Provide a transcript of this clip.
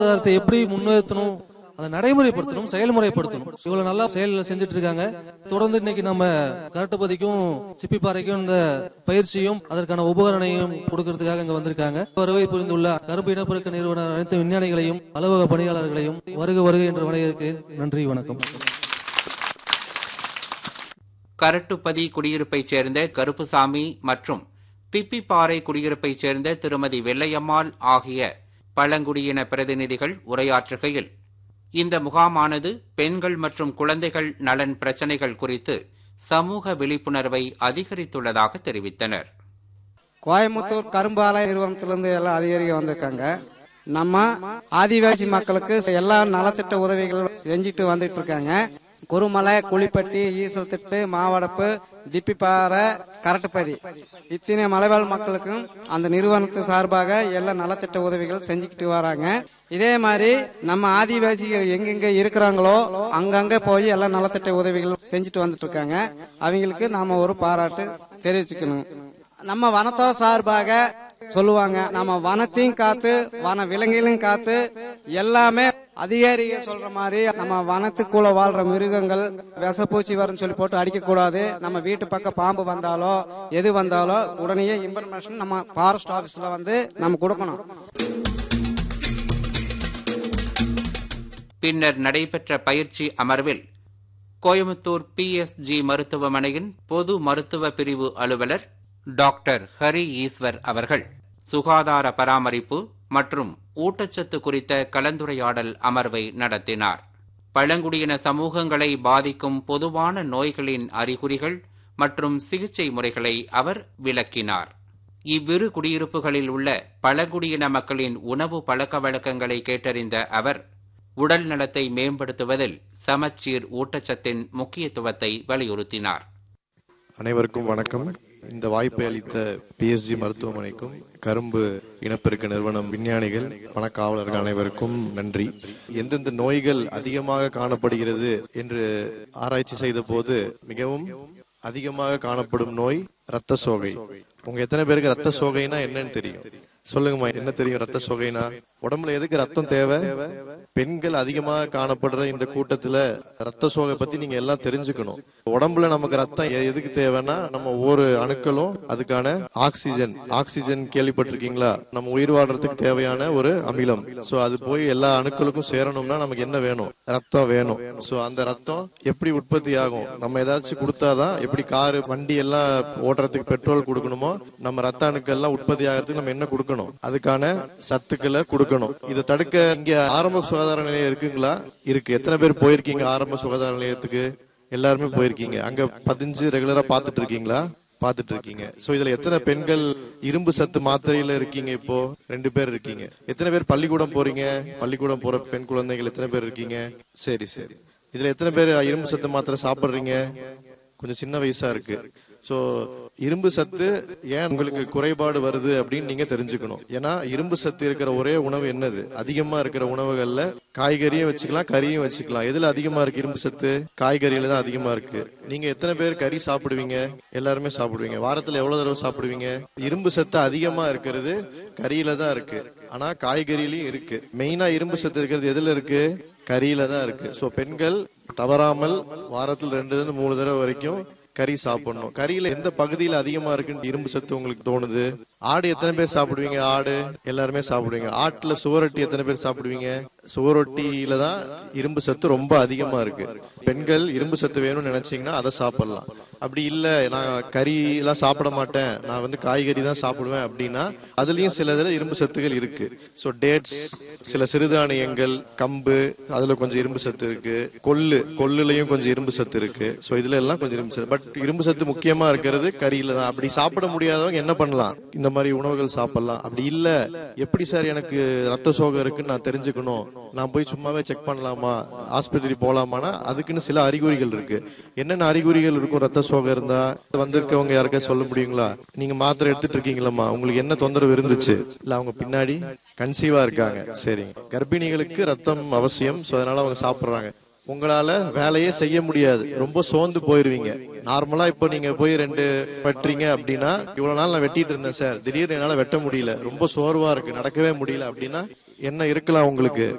பொருளாதாரத்தை எப்படி முன்னிறுத்தணும் அதை நடைமுறைப்படுத்தணும் செயல்முறைப்படுத்தணும் இவ்வளவு நல்லா செயல் செஞ்சுட்டு இருக்காங்க தொடர்ந்து இன்னைக்கு நம்ம கரட்டுப்பதிக்கும் சிப்பிப்பாறைக்கும் இந்த பயிற்சியும் அதற்கான உபகரணையும் கொடுக்கறதுக்காக இங்க வந்திருக்காங்க வருகை புரிந்துள்ள கரும்பு இனப்பெருக்க நிறுவன அனைத்து விஞ்ஞானிகளையும் அலுவலக பணியாளர்களையும் வருக வருக என்று வணங்கியிருக்கிறேன் நன்றி வணக்கம் கரட்டுப்பதி குடியிருப்பைச் சேர்ந்த கருப்புசாமி மற்றும் திப்பிப்பாறை குடியிருப்பைச் சேர்ந்த திருமதி வெள்ளையம்மாள் ஆகிய பழங்குடியின பிரதிநிதிகள் உரையாற்றுகையில் இந்த முகாமானது பெண்கள் மற்றும் குழந்தைகள் நலன் பிரச்சினைகள் குறித்து சமூக விழிப்புணர்வை அதிகரித்துள்ளதாக தெரிவித்தனர் கோயம்புத்தூர் கரும்பு ஆலை நிறுவனத்திலிருந்து எல்லாம் அதிகாரிகள் வந்திருக்காங்க நம்ம ஆதிவாசி மக்களுக்கு எல்லா நலத்திட்ட உதவிகள் செஞ்சுட்டு வந்துட்டு இருக்காங்க குருமலை குளிப்பட்டி ஈசல் திட்டு மாவடப்பு திப்பிப்பாறை கரட்டுப்பதி இத்தனை மலைவாழ் மக்களுக்கும் அந்த நிறுவனத்து சார்பாக எல்லா நலத்திட்ட உதவிகள் செஞ்சுக்கிட்டு வராங்க இதே மாதிரி நம்ம ஆதிவாசிகள் எங்கெங்க இருக்கிறாங்களோ அங்கங்க போய் எல்லா நலத்திட்ட உதவிகள் செஞ்சுட்டு வந்துட்டு இருக்காங்க அவங்களுக்கு நாம ஒரு பாராட்டு தெரிவிச்சுக்கணும் நம்ம வனத்துறை சார்பாக சொல்லுவாங்க நம்ம வனத்தையும் காத்து வன விலங்குகளையும் காத்து எல்லாமே அதிகாரிக சொல்ற மாதிரி நம்ம வனத்துக்குள்ள வாழ்ற மிருகங்கள் விஷப்பூச்சி வரும்னு சொல்லி போட்டு அடிக்க கூடாது நம்ம வீட்டு பக்கம் பாம்பு வந்தாலோ எது வந்தாலோ உடனே இன்ஃபர்மேஷன் நம்ம ஃபாரஸ்ட் ஆபீஸ்ல வந்து நம்ம கொடுக்கணும் பின்னர் நடைபெற்ற பயிற்சி அமர்வில் கோயம்புத்தூர் பிஎஸ்ஜி மருத்துவமனையின் பொது மருத்துவ பிரிவு அலுவலர் டாக்டர் ஹரி ஈஸ்வர் அவர்கள் சுகாதார பராமரிப்பு மற்றும் ஊட்டச்சத்து குறித்த கலந்துரையாடல் அமர்வை நடத்தினார் பழங்குடியின சமூகங்களை பாதிக்கும் பொதுவான நோய்களின் அறிகுறிகள் மற்றும் சிகிச்சை முறைகளை அவர் விளக்கினார் இவ்விரு குடியிருப்புகளில் உள்ள பழங்குடியின மக்களின் உணவு பழக்க வழக்கங்களை கேட்டறிந்த அவர் உடல் நலத்தை மேம்படுத்துவதில் சமச்சீர் ஊட்டச்சத்தின் முக்கியத்துவத்தை வலியுறுத்தினார் அனைவருக்கும் வணக்கம் இந்த வாய்ப்பை அளித்த பிஎஸ்ஜி மருத்துவமனைக்கும் கரும்பு இனப்பெருக்க நிறுவனம் விஞ்ஞானிகள் வனக்காவலர்கள் அனைவருக்கும் நன்றி எந்தெந்த நோய்கள் அதிகமாக காணப்படுகிறது என்று ஆராய்ச்சி செய்த போது மிகவும் அதிகமாக காணப்படும் நோய் ரத்த சோகை உங்க எத்தனை பேருக்கு ரத்த சோகைனா என்னன்னு தெரியும் சொல்லுங்கம்மா என்ன தெரியும் ரத்த சோகைனா உடம்புல எதுக்கு ரத்தம் தேவை பெண்கள் அதிகமாக காணப்படுற இந்த கூட்டத்துல ரத்த சோகை பத்தி நீங்க எல்லாம் தெரிஞ்சுக்கணும் உடம்புல நமக்கு ரத்தம் எ- எதுக்கு தேவைன்னா நம்ம ஒவ்வொரு அணுக்களும் அதுக்கான ஆக்சிஜன் ஆக்சிஜன் கேள்விப்பட்டிருக்கீங்களா நம்ம உயிர் வாழ்றதுக்கு தேவையான ஒரு அமிலம் சோ அது போய் எல்லா அணுக்களுக்கும் சேரணும்னா நமக்கு என்ன வேணும் ரத்தம் வேணும் சோ அந்த ரத்தம் எப்படி உற்பத்தி ஆகும் நம்ம ஏதாச்சும் கொடுத்தாதான் எப்படி காரு வண்டி எல்லாம் ஓட்டுறதுக்கு பெட்ரோல் கொடுக்கணுமோ நம்ம ரத்த அணுக்கள் எல்லாம் உற்பத்தி ஆகிறதுக்கு நம்ம என்ன கொடுக்கணும் அதுக்கான சத்துக்களை கொடுக்கணும் இதை தடுக்க இங்க ஆரம்ப சுகாதார நிலையம் இருக்குங்களா இருக்கு எத்தனை பேர் போயிருக்கீங்க ஆரம்ப சுகாதார நிலையத்துக்கு எல்லாருமே போயிருக்கீங்க அங்க பதிஞ்சு ரெகுலரா பாத்துட்டு இருக்கீங்களா பாத்துட்டு இருக்கீங்க சோ இதுல எத்தனை பெண்கள் இரும்பு சத்து மாத்திரையில இருக்கீங்க இப்போ ரெண்டு பேர் இருக்கீங்க எத்தனை பேர் பள்ளிக்கூடம் போறீங்க பள்ளிக்கூடம் போற பெண் குழந்தைகள் எத்தனை பேர் இருக்கீங்க சரி சரி இதுல எத்தனை பேர் இரும்பு சத்து மாத்திரை சாப்பிடுறீங்க கொஞ்சம் சின்ன வயசா இருக்கு சோ இரும்பு சத்து ஏன் உங்களுக்கு குறைபாடு வருது அப்படின்னு நீங்க தெரிஞ்சுக்கணும் ஏன்னா இரும்பு சத்து இருக்கிற ஒரே உணவு என்னது அதிகமா இருக்கிற உணவுகள்ல காய்கறியும் வச்சுக்கலாம் கறியும் வச்சுக்கலாம் எதுல அதிகமா இருக்கு இரும்பு சத்து காய்கறியில தான் அதிகமா இருக்கு நீங்க எத்தனை பேர் கறி சாப்பிடுவீங்க எல்லாருமே சாப்பிடுவீங்க வாரத்துல எவ்வளவு தடவை சாப்பிடுவீங்க இரும்பு சத்து அதிகமா இருக்கிறது கறியில தான் இருக்கு ஆனா காய்கறியிலயும் இருக்கு மெயினா இரும்பு சத்து இருக்கிறது எதுல இருக்கு கறியில தான் இருக்கு சோ பெண்கள் தவறாமல் வாரத்தில் ரெண்டு இருந்து மூணு தடவை வரைக்கும் கறி சாப்பிடணும் கறியில எந்த பகுதியில அதிகமா இருக்குன்னு இரும்பு சத்து உங்களுக்கு தோணுது ஆடு எத்தனை பேர் சாப்பிடுவீங்க ஆடு எல்லாருமே சாப்பிடுவீங்க ஆட்டுல சுவரொட்டி எத்தனை பேர் சாப்பிடுவீங்க சுவரொட்டியில தான் இரும்பு சத்து ரொம்ப அதிகமா இருக்கு பெண்கள் இரும்பு சத்து வேணும்னு நினைச்சீங்கன்னா அதை சாப்பிடலாம் அப்படி இல்ல நான் கறி எல்லாம் சாப்பிட மாட்டேன் நான் வந்து காய்கறி தான் சாப்பிடுவேன் அப்படின்னா அதுலயும் சில இதுல இரும்பு சத்துகள் இருக்கு சோ டேட்ஸ் சில சிறுதானியங்கள் கம்பு அதுல கொஞ்சம் இரும்பு சத்து இருக்கு கொள்ளு கொள்ளுலயும் கொஞ்சம் இரும்பு சத்து இருக்கு சோ இதுல எல்லாம் கொஞ்சம் இரும்பு சத்து பட் இரும்பு சத்து முக்கியமா இருக்கிறது கறியில தான் அப்படி சாப்பிட முடியாதவங்க என்ன பண்ணலாம் இந்த மாதிரி உணவுகள் சாப்பிடலாம் அப்படி இல்ல எப்படி சார் எனக்கு ரத்த சோகை இருக்குன்னு நான் தெரிஞ்சுக்கணும் நான் போய் சும்மாவே செக் பண்ணலாமா ஆஸ்பத்திரி போலாமானா அதுக்குன்னு சில அறிகுறிகள் இருக்கு என்னென்ன அறிகுறிகள் இருக்கும் ரத்த சோகை இருந்தா வந்திருக்கவங்க யாருக்கா சொல்ல முடியுங்களா நீங்க மாத்திரை எடுத்துட்டு இருக்கீங்களா உங்களுக்கு என்ன தொந்தரவு இருந்துச்சு இல்ல அவங்க பின்னாடி கன்சீவா இருக்காங்க சரிங்க கர்ப்பிணிகளுக்கு ரத்தம் அவசியம் சோ அதனால அவங்க சாப்பிடுறாங்க உங்களால வேலையே செய்ய முடியாது ரொம்ப சோர்ந்து போயிருவீங்க நார்மலா இப்போ நீங்க போய் ரெண்டு வெட்டுறீங்க அப்படின்னா இவ்வளவு நாள் நான் வெட்டிட்டு இருந்தேன் சார் திடீர்னு என்னால வெட்ட முடியல ரொம்ப சோர்வா இருக்கு நடக்கவே முடியல அப்படின்னா என்ன இருக்கலாம் உங்களுக்கு